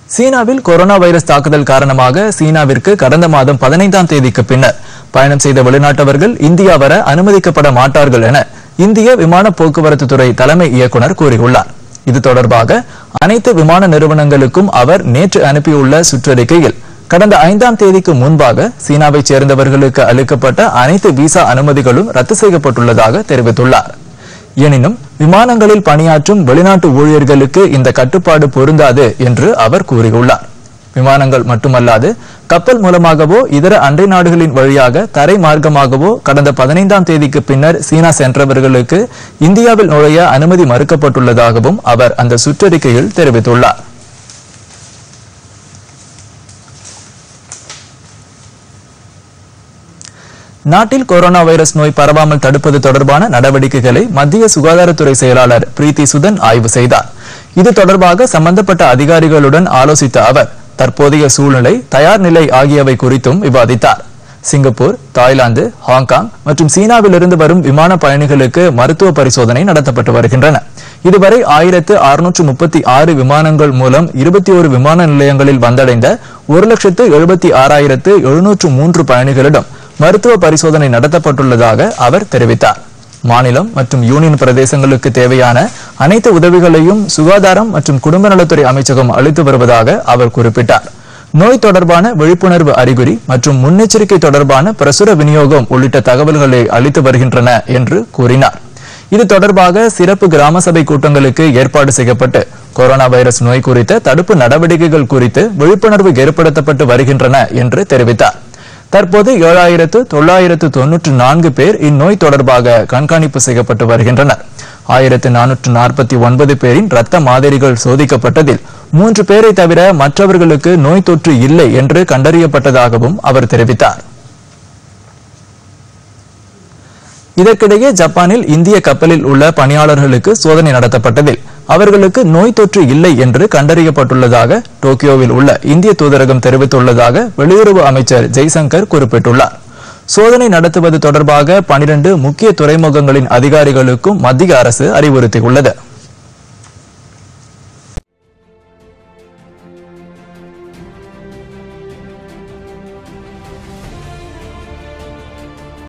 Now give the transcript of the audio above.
சீனாவில் corona virus தாக்குதல் காரணமாக சீனாவிற்கு கடந்த மாதம் பதினைந்தாம் தேதிக்கு பின்னர் பயணம் செய்த வெளிநாட்டவர்கள் இந்தியா வர அனுமதிக்கப்பட மாட்டார்கள் என இந்திய விமான போக்குவரத்து துறை தலைமை இயக்குனர் கூறியுள்ளார் இது தொடர்பாக அனைத்து விமான நிறுவனங்களுக்கும் அவர் நேற்று அனுப்பியுள்ள சுற்றறிக்கையில் கடந்த ஐந்தாம் தேதிக்கு முன்பாக சீனாவைச் சேர்ந்தவர்களுக்கு அளிக்கப்பட்ட அனைத்து விசா அனுமதிகளும் ரத்து செய்யப்பட்டுள்ளதாக தெரிவித்துள்ளார் எனினும் விமானங்களில் பணியாற்றும் வெளிநாட்டு ஊழியர்களுக்கு இந்த கட்டுப்பாடு பொருந்தாது என்று அவர் கூறியுள்ளார் விமானங்கள் மட்டுமல்லாது கப்பல் மூலமாகவோ இதர அண்டை நாடுகளின் வழியாக தரை மார்க்கமாகவோ கடந்த பதினைந்தாம் தேதிக்கு பின்னர் சீனா சென்றவர்களுக்கு இந்தியாவில் நுழைய அனுமதி மறுக்கப்பட்டுள்ளதாகவும் அவர் அந்த சுற்றறிக்கையில் தெரிவித்துள்ளார் நாட்டில் கொரோனா வைரஸ் நோய் பரவாமல் தடுப்பது தொடர்பான நடவடிக்கைகளை மத்திய சுகாதாரத்துறை செயலாளர் பிரீத்தி சுதன் ஆய்வு செய்தார் இது தொடர்பாக சம்பந்தப்பட்ட அதிகாரிகளுடன் ஆலோசித்த அவர் தற்போதைய சூழ்நிலை தயார் நிலை ஆகியவை குறித்தும் விவாதித்தார் சிங்கப்பூர் தாய்லாந்து ஹாங்காங் மற்றும் சீனாவிலிருந்து வரும் விமான பயணிகளுக்கு மருத்துவ பரிசோதனை நடத்தப்பட்டு வருகின்றன இதுவரை ஆயிரத்து அறுநூற்று முப்பத்தி ஆறு விமானங்கள் மூலம் இருபத்தி ஒரு விமான நிலையங்களில் வந்தடைந்த ஒரு லட்சத்து எழுபத்தி ஆறாயிரத்து எழுநூற்று மூன்று பயணிகளிடம் மருத்துவ பரிசோதனை நடத்தப்பட்டுள்ளதாக அவர் தெரிவித்தார் மாநிலம் மற்றும் யூனியன் பிரதேசங்களுக்கு தேவையான அனைத்து உதவிகளையும் சுகாதாரம் மற்றும் குடும்ப நலத்துறை அமைச்சகம் அளித்து வருவதாக அவர் குறிப்பிட்டார் நோய் தொடர்பான விழிப்புணர்வு அறிகுறி மற்றும் முன்னெச்சரிக்கை தொடர்பான பிரசுர விநியோகம் உள்ளிட்ட தகவல்களை அளித்து வருகின்றன என்று கூறினார் இது தொடர்பாக சிறப்பு கிராம சபை கூட்டங்களுக்கு ஏற்பாடு செய்யப்பட்டு கொரோனா வைரஸ் நோய் குறித்த தடுப்பு நடவடிக்கைகள் குறித்து விழிப்புணர்வு ஏற்படுத்தப்பட்டு வருகின்றன என்று தெரிவித்தார் தற்போது ஏழாயிரத்து தொள்ளாயிரத்து தொன்னூற்று நான்கு பேர் இந்நோய் தொடர்பாக கண்காணிப்பு செய்யப்பட்டு வருகின்றனர் ஆயிரத்து நானூற்று நாற்பத்தி ஒன்பது பேரின் ரத்த மாதிரிகள் சோதிக்கப்பட்டதில் மூன்று பேரை தவிர மற்றவர்களுக்கு நோய் தொற்று இல்லை என்று கண்டறியப்பட்டதாகவும் அவர் தெரிவித்தார் இதற்கிடையே ஜப்பானில் இந்திய கப்பலில் உள்ள பணியாளர்களுக்கு சோதனை நடத்தப்பட்டதில் அவர்களுக்கு நோய் தொற்று இல்லை என்று கண்டறியப்பட்டுள்ளதாக டோக்கியோவில் உள்ள இந்திய தூதரகம் தெரிவித்துள்ளதாக வெளியுறவு அமைச்சர் ஜெய்சங்கர் குறிப்பிட்டுள்ளார் சோதனை நடத்துவது தொடர்பாக பனிரண்டு முக்கிய துறைமுகங்களின் அதிகாரிகளுக்கும் மத்திய அரசு அறிவுறுத்தியுள்ளது